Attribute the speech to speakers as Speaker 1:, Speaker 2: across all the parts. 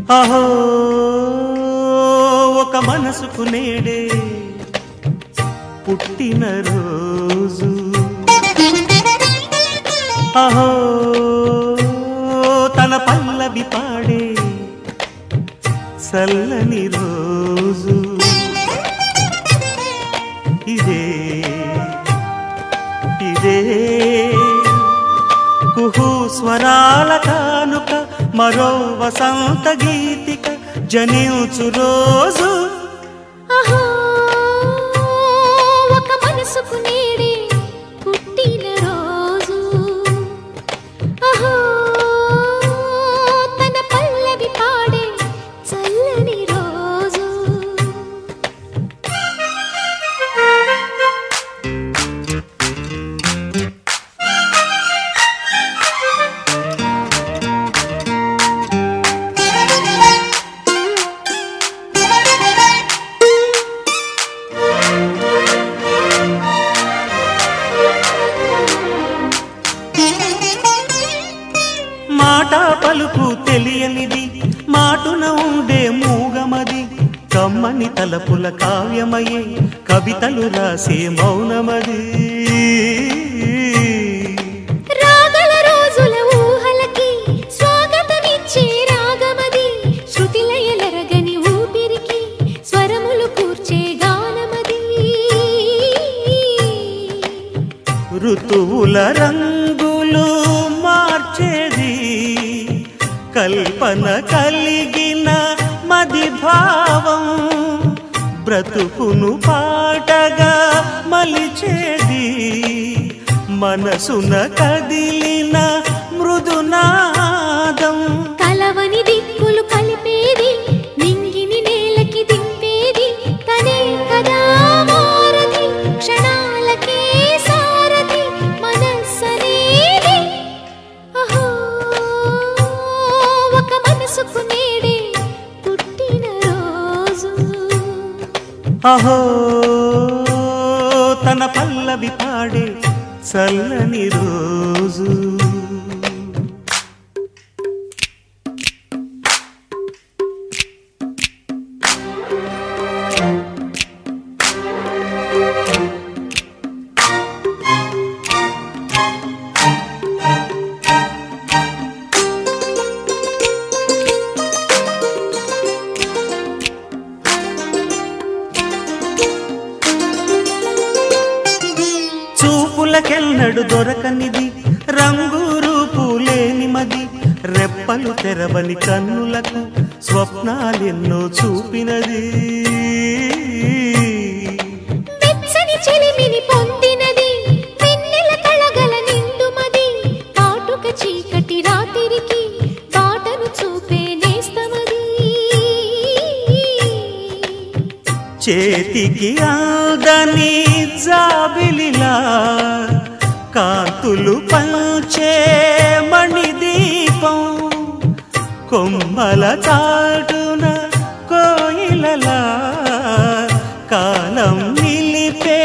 Speaker 1: అహో ఒక మనసుకు నేడే పుట్టిన రోజు అహో తన పల్లవి పాడే చల్లని రోజు ఇదే ఇదే కుహు స్వరాల కానుక మరో వసంత గీతిక జనించు రోజు
Speaker 2: అహో ఒక మనసుకు నేడే పుట్టిన రోజు అహో తన పల్లవి పాడే చల్లని రోజు
Speaker 1: మాట పలుకు తెలియనిది మాటున ఉండే మూగమది కమ్మని తలపుల కావ్యమయే కవితలు రాసే మౌనమది
Speaker 2: రాగల రోజుల ఊహలకి స్వాగతమిచ్చే రాగమది శృతిలయలరగని ఊపిరికి స్వరములు కూర్చే గానమది
Speaker 1: ఋతువుల రంగులు మార్చేది కల్పన కలిగిన మది భావం బ్రతుకును పాటగా మలిచేది మనసున కదిలిన మృదునాదం
Speaker 2: కలవని దిక్కులు కలిపేది నింగిని నేలకి దింపేది తనే కదా మారది క్షణాలకే సారది మనస్సనేది అహో ఒక మనసుకు నేడే పుట్టిన రోజు
Speaker 1: అహో తన పల్లవి పాడే చల్లని రోజు చూపులకెన్నడు దొరకనిది రంగు రూపు లేని మది రెప్పలు తెరవని కన్నులకు స్వప్నాలెన్నో చూపినది
Speaker 2: వెచ్చని చెలిమిని పొందినది వెన్నెల కళగల నిండుమది కాటుక చీకటి రాత్రికి బాటను చూపే నేస్తమది
Speaker 1: చేతికి ఆదని జాబిలిలా కాంతులు పంచే మణిదీపం కొమ్మల చాటున కోయిలలా కాలం నిలిపే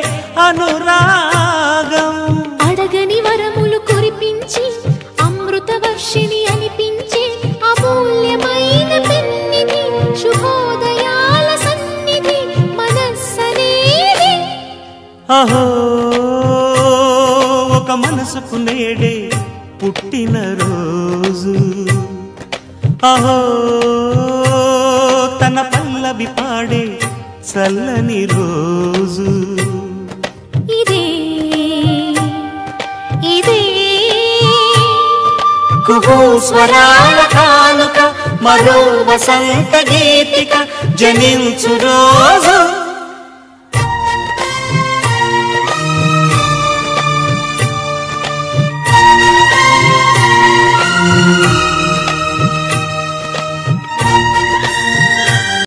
Speaker 1: అనురాగం
Speaker 2: అడగని వరములు కురిపించి అమృత వర్షిణి అనిపించే అమూల్యమైన పెన్నిధి శుభోదయాల సన్నిధి మనస్సనేది
Speaker 1: అహో ఒక మనసుకు నేడే పుట్టిన రోజు అహో తన పల్లవి పాడే చల్లని రోజు
Speaker 2: ఇదే ఇదే
Speaker 1: కుహు స్వరాల కానుక మరో వసంత గీతిక జనించు రోజు